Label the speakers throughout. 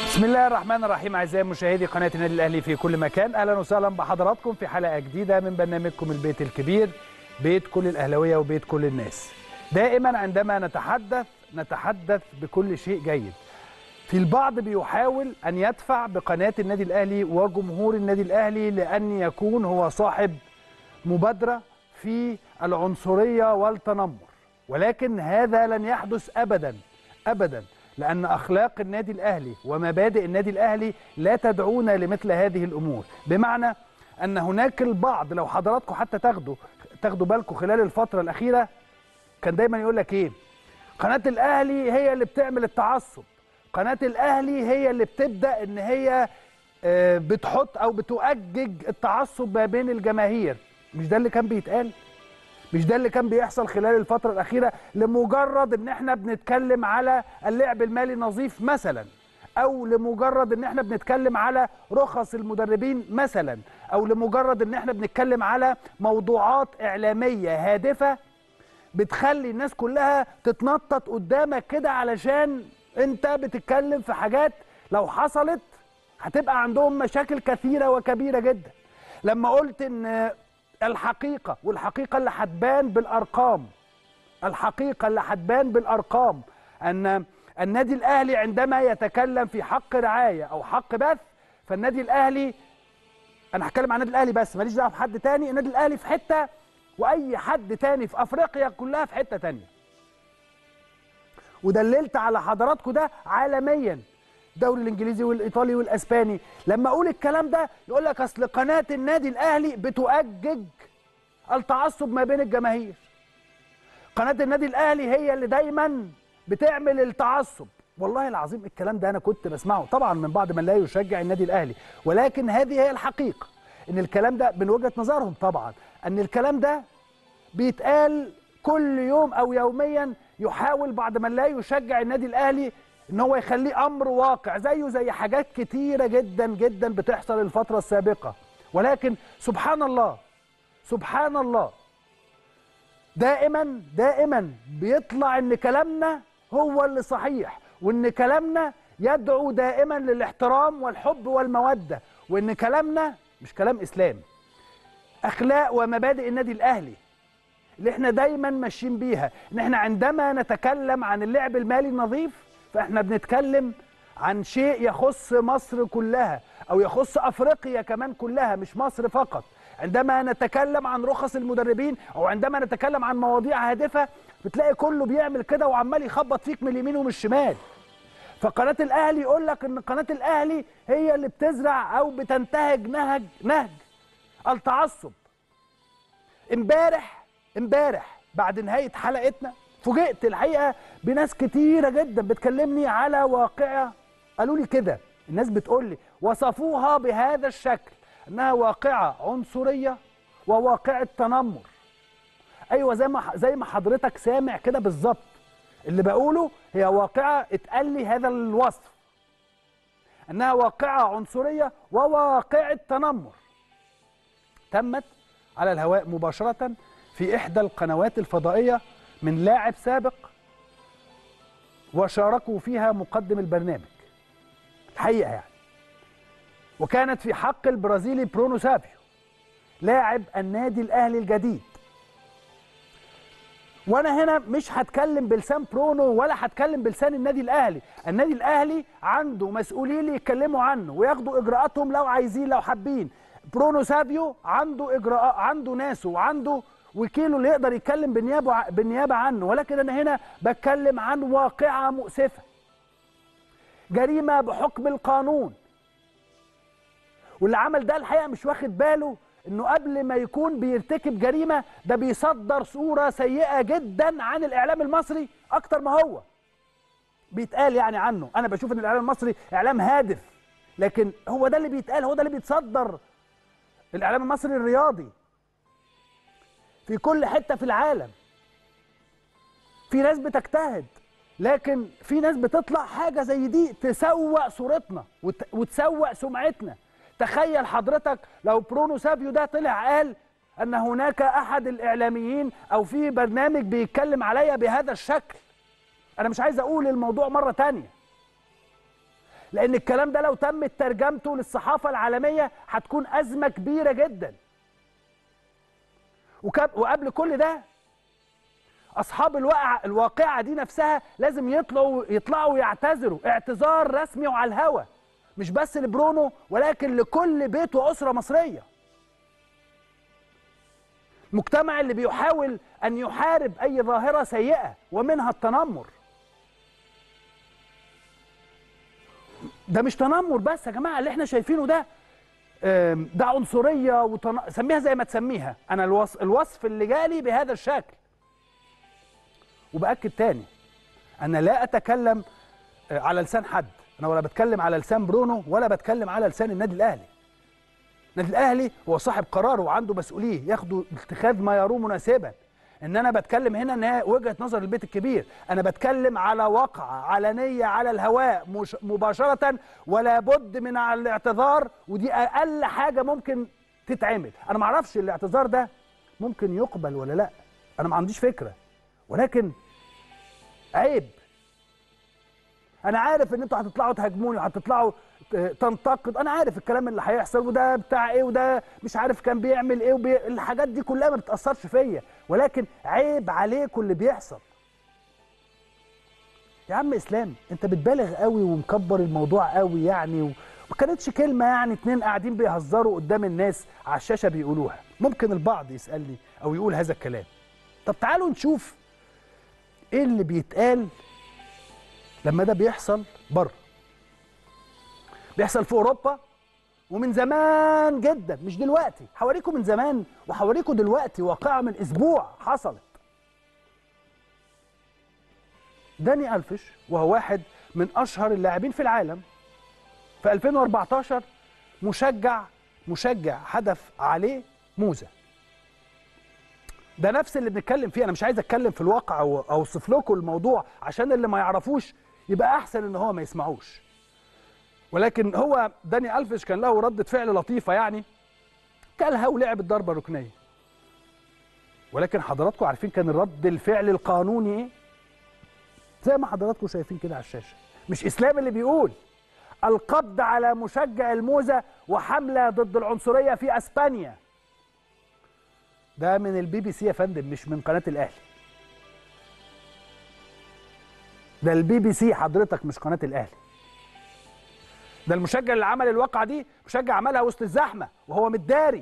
Speaker 1: بسم الله الرحمن الرحيم اعزائي مشاهدي قناه النادي الاهلي في كل مكان اهلا وسهلا بحضراتكم في حلقه جديده من برنامجكم البيت الكبير بيت كل الاهلاويه وبيت كل الناس دائما عندما نتحدث نتحدث بكل شيء جيد في البعض بيحاول ان يدفع بقناه النادي الاهلي وجمهور النادي الاهلي لان يكون هو صاحب مبادره في العنصريه والتنمر ولكن هذا لن يحدث ابدا ابدا لأن أخلاق النادي الأهلي ومبادئ النادي الأهلي لا تدعونا لمثل هذه الأمور بمعنى أن هناك البعض لو حضراتكم حتى تاخدوا تاخدوا بالكم خلال الفترة الأخيرة كان دايما يقول لك إيه قناة الأهلي هي اللي بتعمل التعصب قناة الأهلي هي اللي بتبدأ إن هي آه، بتحط أو بتؤجج التعصب ما بين الجماهير مش ده اللي كان بيتقال مش ده اللي كان بيحصل خلال الفترة الأخيرة لمجرد إن إحنا بنتكلم على اللعب المالي نظيف مثلا أو لمجرد إن إحنا بنتكلم على رخص المدربين مثلا أو لمجرد إن إحنا بنتكلم على موضوعات إعلامية هادفة بتخلي الناس كلها تتنطط قدامك كده علشان أنت بتتكلم في حاجات لو حصلت هتبقى عندهم مشاكل كثيرة وكبيرة جدا لما قلت إن الحقيقة والحقيقة اللي هتبان بالأرقام الحقيقة اللي هتبان بالأرقام أن النادي الأهلي عندما يتكلم في حق رعاية أو حق بث فالنادي الأهلي أنا هتكلم عن النادي الأهلي بس ماليش دعوة بحد تاني النادي الأهلي في حتة وأي حد تاني في أفريقيا كلها في حتة تانية ودللت على حضراتكم ده عالميا الدوري الانجليزي والايطالي والاسباني لما اقول الكلام ده يقول لك اصل قناه النادي الاهلي بتؤجج التعصب ما بين الجماهير قناه النادي الاهلي هي اللي دايما بتعمل التعصب والله العظيم الكلام ده انا كنت بسمعه طبعا من بعض من لا يشجع النادي الاهلي ولكن هذه هي الحقيقه ان الكلام ده من وجهه نظرهم طبعا ان الكلام ده بيتقال كل يوم او يوميا يحاول بعض من لا يشجع النادي الاهلي ان هو يخليه امر واقع زيه زي حاجات كتيره جدا جدا بتحصل الفتره السابقه ولكن سبحان الله سبحان الله دائما دائما بيطلع ان كلامنا هو اللي صحيح وان كلامنا يدعو دائما للاحترام والحب والموده وان كلامنا مش كلام اسلام اخلاق ومبادئ النادي الاهلي اللي احنا دايما ماشيين بيها ان احنا عندما نتكلم عن اللعب المالي النظيف فاحنا بنتكلم عن شيء يخص مصر كلها او يخص افريقيا كمان كلها مش مصر فقط عندما نتكلم عن رخص المدربين او عندما نتكلم عن مواضيع هادفه بتلاقي كله بيعمل كده وعمال يخبط فيك من اليمين ومن الشمال فقناه الاهلي يقول لك ان قناه الاهلي هي اللي بتزرع او بتنتهج نهج نهج التعصب امبارح امبارح بعد نهايه حلقتنا فوجئت الحقيقه بناس كتيره جدا بتكلمني على واقعه قالوا لي كده الناس بتقول لي وصفوها بهذا الشكل انها واقعه عنصريه وواقعه تنمر ايوه زي ما زي ما حضرتك سامع كده بالظبط اللي بقوله هي واقعه اتقال لي هذا الوصف انها واقعه عنصريه وواقعه تنمر تمت على الهواء مباشره في احدى القنوات الفضائيه من لاعب سابق وشاركوا فيها مقدم البرنامج الحقيقه يعني وكانت في حق البرازيلي برونو سافيو لاعب النادي الاهلي الجديد وانا هنا مش هتكلم بلسان برونو ولا هتكلم بلسان النادي الاهلي النادي الاهلي عنده مسؤولين يتكلموا عنه وياخدوا اجراءاتهم لو عايزين لو حابين برونو سافيو عنده اجراء عنده ناسه وعنده وكيله اللي يقدر يتكلم بالنيابه بالنيابه عنه ولكن انا هنا بتكلم عن واقعه مؤسفه جريمه بحكم القانون واللي عمل ده الحقيقه مش واخد باله انه قبل ما يكون بيرتكب جريمه ده بيصدر صوره سيئه جدا عن الاعلام المصري اكتر ما هو بيتقال يعني عنه انا بشوف ان الاعلام المصري اعلام هادف لكن هو ده اللي بيتقال هو ده اللي بيتصدر الاعلام المصري الرياضي في كل حته في العالم في ناس بتجتهد لكن في ناس بتطلع حاجه زي دي تسوق صورتنا وت- وتسوق سمعتنا تخيل حضرتك لو برونو سافيو ده طلع قال ان هناك احد الاعلاميين او في برنامج بيتكلم عليا بهذا الشكل انا مش عايز اقول الموضوع مره تانية لان الكلام ده لو تم ترجمته للصحافه العالميه هتكون ازمه كبيره جدا وكب- وقبل كل ده اصحاب الواقع الواقعه دي نفسها لازم يطلعوا يطلعوا يعتذروا اعتذار رسمي وعلى الهوا مش بس لبرونو ولكن لكل بيت واسره مصريه المجتمع اللي بيحاول ان يحارب اي ظاهره سيئه ومنها التنمر ده مش تنمر بس يا جماعه اللي احنا شايفينه ده آم، ده عنصريه وتن... سميها زي ما تسميها انا الوص... الوصف اللي جالي بهذا الشكل وباكد تاني انا لا اتكلم آه، على لسان حد انا ولا بتكلم على لسان برونو ولا بتكلم على لسان النادي الاهلي النادي الاهلي هو صاحب قرار وعنده مسؤوليه ياخدوا اتخاذ ما يروه مناسبا ان انا بتكلم هنا ان هي وجهه نظر البيت الكبير انا بتكلم على واقعه علنيه على الهواء مش مباشره ولا بد من الاعتذار ودي اقل حاجه ممكن تتعمل انا ما اعرفش الاعتذار ده ممكن يقبل ولا لا انا ما عنديش فكره ولكن عيب انا عارف ان انتوا هتطلعوا تهاجموني وهتطلعوا ت- تنتقد انا عارف الكلام اللي هيحصل وده بتاع ايه وده مش عارف كان بيعمل ايه وبي... الحاجات دي كلها ما بتاثرش فيا ولكن عيب عليكم اللي بيحصل يا عم اسلام انت بتبالغ قوي ومكبر الموضوع قوي يعني و... ما كانتش كلمه يعني اتنين قاعدين بيهزروا قدام الناس على الشاشه بيقولوها ممكن البعض يسالني او يقول هذا الكلام طب تعالوا نشوف ايه اللي بيتقال لما ده بيحصل بره بيحصل في اوروبا ومن زمان جدا مش دلوقتي هوريكم من زمان وهوريكم دلوقتي واقعه من اسبوع حصلت داني الفش وهو واحد من اشهر اللاعبين في العالم في 2014 مشجع مشجع حدف عليه موزه ده نفس اللي بنتكلم فيه انا مش عايز اتكلم في الواقع او اوصف لكم الموضوع عشان اللي ما يعرفوش يبقى احسن ان هو ما يسمعوش ولكن هو داني الفيش كان له ردة فعل لطيفة يعني كلها ولعب الضربة الركنية ولكن حضراتكم عارفين كان الرد الفعل القانوني ايه زي ما حضراتكم شايفين كده على الشاشة مش اسلام اللي بيقول القبض على مشجع الموزة وحملة ضد العنصرية في اسبانيا ده من البي بي سي يا فندم مش من قناة الاهلي ده البي بي سي حضرتك مش قناة الاهلي ده المشجع اللي عمل الواقعة دي مشجع عملها وسط الزحمة وهو متداري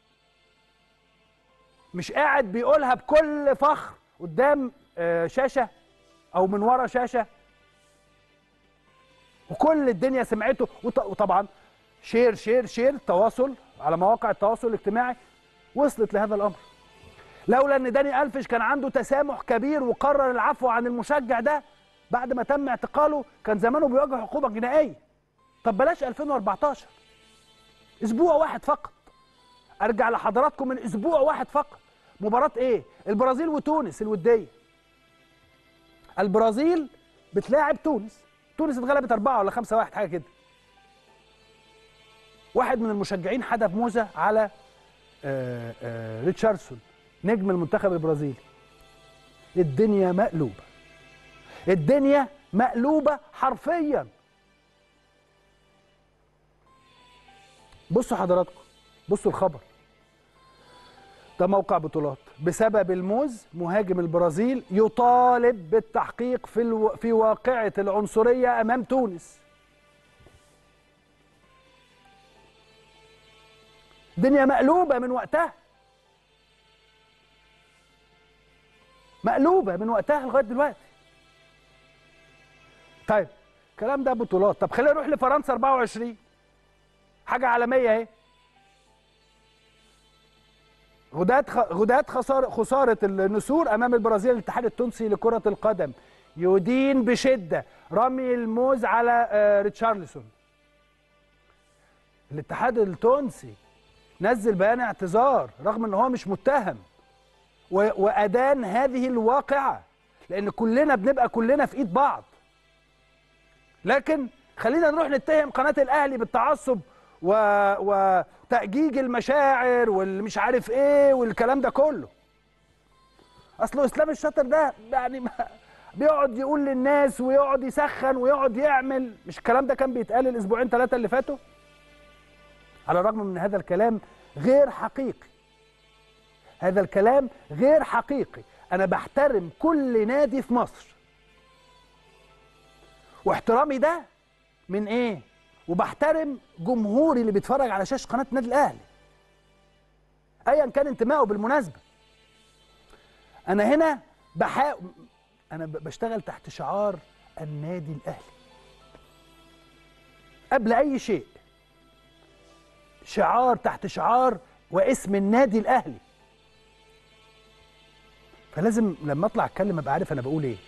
Speaker 1: مش قاعد بيقولها بكل فخر قدام آه، شاشة أو من ورا شاشة وكل الدنيا سمعته وط- وطبعا شير شير شير تواصل على مواقع التواصل الاجتماعي وصلت لهذا الأمر لولا ان داني الفش كان عنده تسامح كبير وقرر العفو عن المشجع ده بعد ما تم اعتقاله كان زمانه بيواجه عقوبه جنائيه طب بلاش 2014 اسبوع واحد فقط ارجع لحضراتكم من اسبوع واحد فقط مباراه ايه البرازيل وتونس الوديه البرازيل بتلاعب تونس تونس اتغلبت أربعة ولا خمسة واحد حاجة كده واحد من المشجعين حدف موزة على آه، آه، ريتشاردسون نجم المنتخب البرازيلي الدنيا مقلوبة الدنيا مقلوبة حرفيا بصوا حضراتكم بصوا الخبر ده موقع بطولات بسبب الموز مهاجم البرازيل يطالب بالتحقيق في الو... في واقعة العنصرية أمام تونس الدنيا مقلوبة من وقتها مقلوبة من وقتها لغاية دلوقتي طيب الكلام ده بطولات طب خلينا نروح لفرنسا 24 حاجة عالمية اهي غدات خ... غدات خسارة خسارة النسور أمام البرازيل الاتحاد التونسي لكرة القدم يدين بشدة رمي الموز على آه، ريتشارلسون الاتحاد التونسي نزل بيان اعتذار رغم ان هو مش متهم و... وأدان هذه الواقعة لأن كلنا بنبقى كلنا في إيد بعض لكن خلينا نروح نتهم قناة الأهلي بالتعصب و... وتأجيج المشاعر والمش عارف ايه والكلام ده كله اصله اسلام الشاطر ده يعني ما... بيقعد يقول للناس ويقعد يسخن ويقعد يعمل مش الكلام ده كان بيتقال الاسبوعين ثلاثه اللي فاتوا على الرغم من هذا الكلام غير حقيقي هذا الكلام غير حقيقي انا بحترم كل نادي في مصر واحترامي ده من ايه وبحترم جمهوري اللي بيتفرج على شاشه قناه النادي الاهلي ايا كان انتمائه بالمناسبه انا هنا بحا... انا ب- بشتغل تحت شعار النادي الاهلي قبل اي شيء شعار تحت شعار واسم النادي الاهلي فلازم لما اطلع اتكلم ابقى عارف انا بقول ايه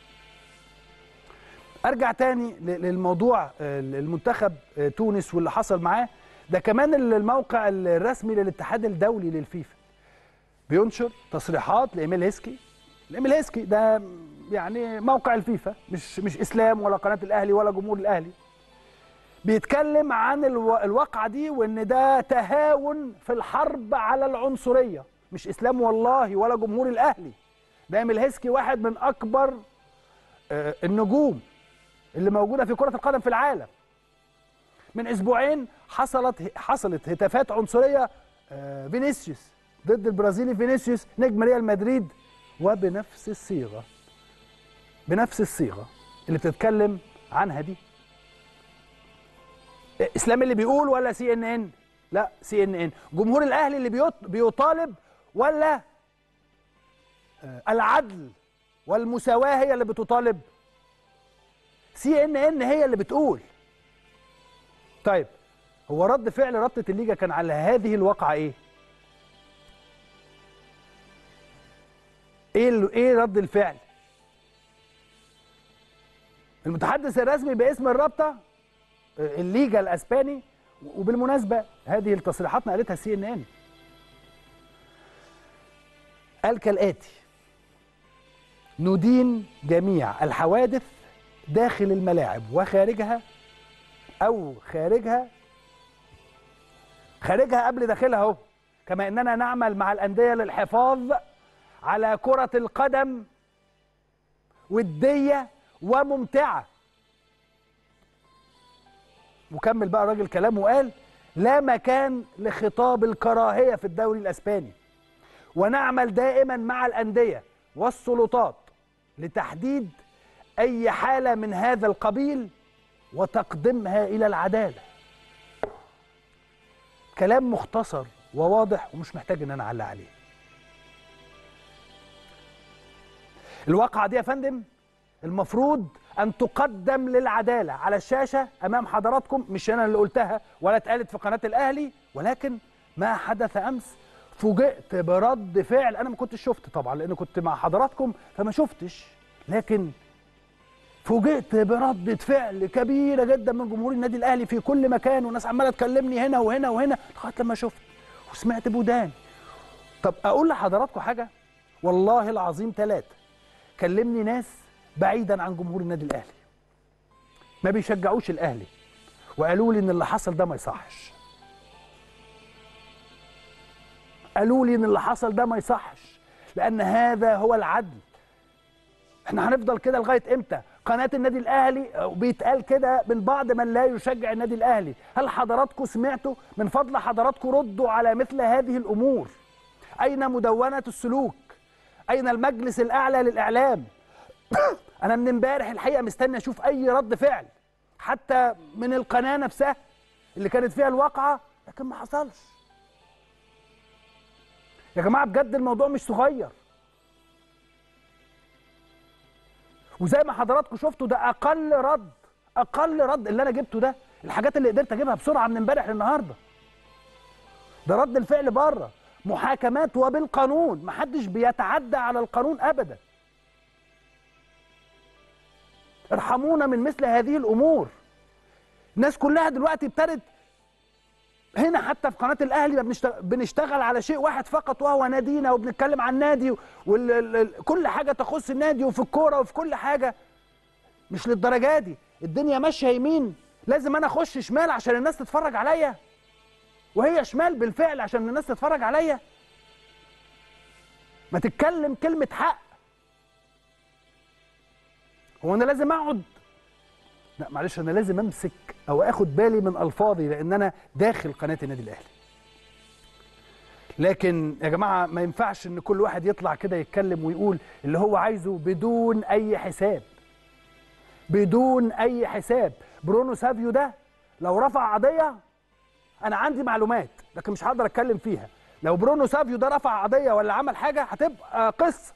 Speaker 1: ارجع تاني ل- للموضوع آه، المنتخب آه، تونس واللي حصل معاه ده كمان ال- الموقع الرسمي للاتحاد الدولي للفيفا بينشر تصريحات لايميل هيسكي الايميل هيسكي ده يعني موقع الفيفا مش مش اسلام ولا قناه الاهلي ولا جمهور الاهلي بيتكلم عن الو- الواقعه دي وان ده تهاون في الحرب على العنصريه مش اسلام والله ولا جمهور الاهلي ده ايميل هيسكي واحد من اكبر آه، النجوم اللي موجوده في كره القدم في العالم من اسبوعين حصلت حصلت هتافات عنصريه آه، فينيسيوس ضد البرازيلي فينيسيوس نجم ريال مدريد وبنفس الصيغه بنفس الصيغه اللي بتتكلم عنها دي اسلام اللي بيقول ولا سي ان ان لا سي ان ان جمهور الاهلي اللي بيط- بيطالب ولا آه، العدل والمساواه هي اللي بتطالب سي ان ان هي اللي بتقول طيب هو رد فعل رابطه الليجا كان على هذه الواقعه ايه ايه ال- ايه رد الفعل المتحدث الرسمي باسم الرابطه آه، الليجا الاسباني وبالمناسبه هذه التصريحات نقلتها سي ان ان قال كالاتي ندين جميع الحوادث داخل الملاعب وخارجها او خارجها خارجها قبل داخلها اهو كما اننا نعمل مع الانديه للحفاظ على كره القدم وديه وممتعه وكمل بقى الراجل كلامه وقال لا مكان لخطاب الكراهيه في الدوري الاسباني ونعمل دائما مع الانديه والسلطات لتحديد اي حاله من هذا القبيل وتقديمها الى العداله كلام مختصر وواضح ومش محتاج ان انا اعلق عليه الواقعه دي يا فندم المفروض ان تقدم للعداله على الشاشه امام حضراتكم مش انا اللي قلتها ولا اتقالت في قناه الاهلي ولكن ما حدث امس فوجئت برد فعل انا ما كنتش شفت طبعا لان كنت مع حضراتكم فما شفتش لكن فوجئت بردة فعل كبيرة جدا من جمهور النادي الأهلي في كل مكان وناس عمالة تكلمني هنا وهنا وهنا لغاية لما شفت وسمعت بودان طب أقول لحضراتكم حاجة والله العظيم ثلاثة كلمني ناس بعيدا عن جمهور النادي الأهلي ما بيشجعوش الأهلي وقالوا لي إن اللي حصل ده ما يصحش قالوا لي إن اللي حصل ده ما يصحش لأن هذا هو العدل احنا هنفضل كده لغايه امتى؟ قناه النادي الاهلي بيتقال كده من بعض من لا يشجع النادي الاهلي، هل حضراتكم سمعتوا؟ من فضل حضراتكم ردوا على مثل هذه الامور. اين مدونه السلوك؟ اين المجلس الاعلى للاعلام؟ انا من امبارح الحقيقه مستني اشوف اي رد فعل حتى من القناه نفسها اللي كانت فيها الواقعه لكن ما حصلش. يا جماعه بجد الموضوع مش صغير. وزي ما حضراتكم شفتوا ده اقل رد اقل رد اللي انا جبته ده الحاجات اللي قدرت اجيبها بسرعه من امبارح للنهارده ده رد الفعل بره محاكمات وبالقانون محدش بيتعدى على القانون ابدا ارحمونا من مثل هذه الامور الناس كلها دلوقتي ابتدت هنا حتى في قناه الاهلي ما بنشتغل, بنشتغل على شيء واحد فقط وهو نادينا وبنتكلم عن النادي وكل حاجه تخص النادي وفي الكوره وفي كل حاجه مش للدرجه دي الدنيا ماشيه يمين لازم انا اخش شمال عشان الناس تتفرج عليا وهي شمال بالفعل عشان الناس تتفرج عليا ما تتكلم كلمه حق هو انا لازم اقعد لا معلش انا لازم امسك او اخد بالي من الفاظي لان انا داخل قناه النادي الاهلي لكن يا جماعه ما ينفعش ان كل واحد يطلع كده يتكلم ويقول اللي هو عايزه بدون اي حساب بدون اي حساب برونو سافيو ده لو رفع قضيه انا عندي معلومات لكن مش هقدر اتكلم فيها لو برونو سافيو ده رفع قضيه ولا عمل حاجه هتبقى قصه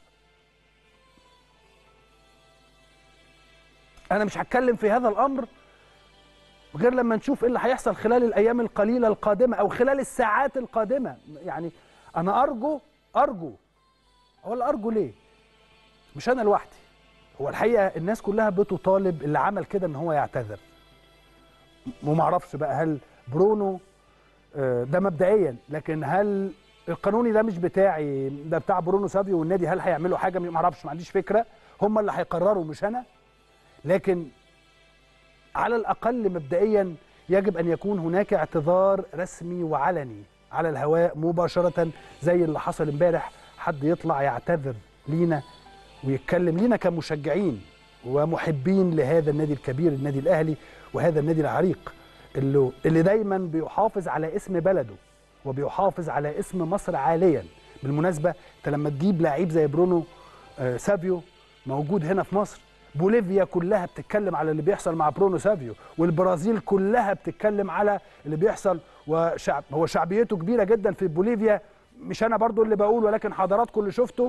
Speaker 1: انا مش هتكلم في هذا الامر غير لما نشوف ايه اللي هيحصل خلال الايام القليله القادمه او خلال الساعات القادمه يعني انا ارجو ارجو ولا ارجو ليه مش انا لوحدي هو الحقيقه الناس كلها بتطالب اللي عمل كده ان هو يعتذر وما اعرفش بقى هل برونو آه، ده مبدئيا لكن هل القانوني ده مش بتاعي ده بتاع برونو سافيو والنادي هل هيعملوا حاجه ما اعرفش ما عنديش فكره هم اللي هيقرروا مش انا لكن على الاقل مبدئيا يجب ان يكون هناك اعتذار رسمي وعلني على الهواء مباشره زي اللي حصل امبارح حد يطلع يعتذر لينا ويتكلم لينا كمشجعين ومحبين لهذا النادي الكبير النادي الاهلي وهذا النادي العريق اللي اللي دايما بيحافظ على اسم بلده وبيحافظ على اسم مصر عاليا بالمناسبه انت لما تجيب لعيب زي برونو آه، سافيو موجود هنا في مصر بوليفيا كلها بتتكلم على اللي بيحصل مع برونو سافيو والبرازيل كلها بتتكلم على اللي بيحصل وشعب هو شعبيته كبيره جدا في بوليفيا مش انا برضو اللي بقول ولكن حضراتكم اللي شفتوا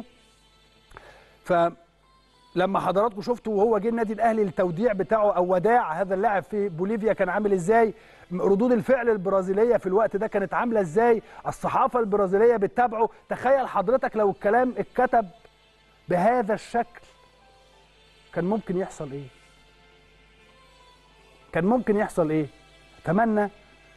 Speaker 1: فلما حضراتكم شفتوا وهو جه النادي الاهلي التوديع بتاعه او وداع هذا اللاعب في بوليفيا كان عامل ازاي ردود الفعل البرازيليه في الوقت ده كانت عامله ازاي الصحافه البرازيليه بتتابعه تخيل حضرتك لو الكلام اتكتب بهذا الشكل كان ممكن يحصل ايه كان ممكن يحصل ايه اتمنى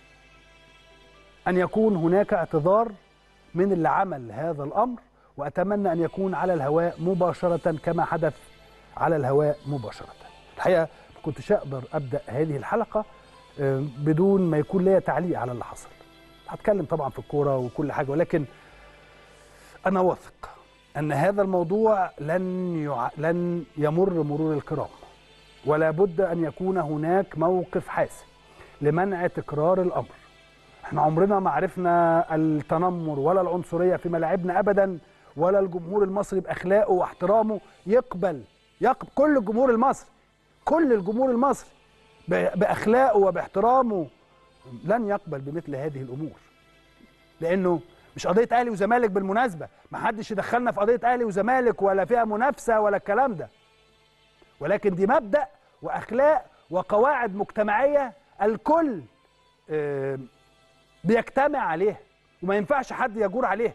Speaker 1: ان يكون هناك اعتذار من اللي عمل هذا الامر واتمنى ان يكون على الهواء مباشره كما حدث على الهواء مباشره الحقيقه ما كنتش اقدر ابدا هذه الحلقه آه، بدون ما يكون ليا تعليق على اللي حصل هتكلم طبعا في الكوره وكل حاجه ولكن انا واثق ان هذا الموضوع لن يع... لن يمر مرور الكرام ولا بد ان يكون هناك موقف حاسم لمنع تكرار الامر احنا عمرنا ما عرفنا التنمر ولا العنصريه في ملاعبنا ابدا ولا الجمهور المصري باخلاقه واحترامه يقبل يقبل كل الجمهور المصري كل الجمهور المصري ب- باخلاقه وباحترامه لن يقبل بمثل هذه الامور لانه مش قضيه اهلي وزمالك بالمناسبه ما حدش يدخلنا في قضيه اهلي وزمالك ولا فيها منافسه ولا الكلام ده ولكن دي مبدا واخلاق وقواعد مجتمعيه الكل آه، بيجتمع عليها وما ينفعش حد يجور عليها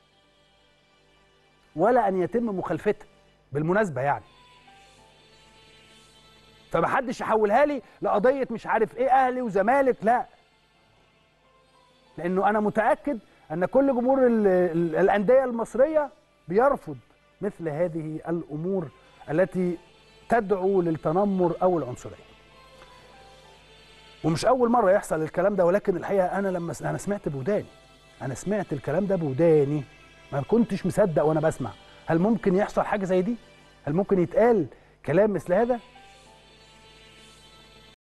Speaker 1: ولا ان يتم مخالفتها بالمناسبه يعني فمحدش يحولها لي لقضيه مش عارف ايه اهلي وزمالك لا لانه انا متاكد ان كل جمهور ال- ال- الانديه المصريه بيرفض مثل هذه الامور التي تدعو للتنمر او العنصريه ومش اول مره يحصل الكلام ده ولكن الحقيقه انا لما س- انا سمعت بوداني انا سمعت الكلام ده بوداني ما كنتش مصدق وانا بسمع هل ممكن يحصل حاجه زي دي هل ممكن يتقال كلام مثل هذا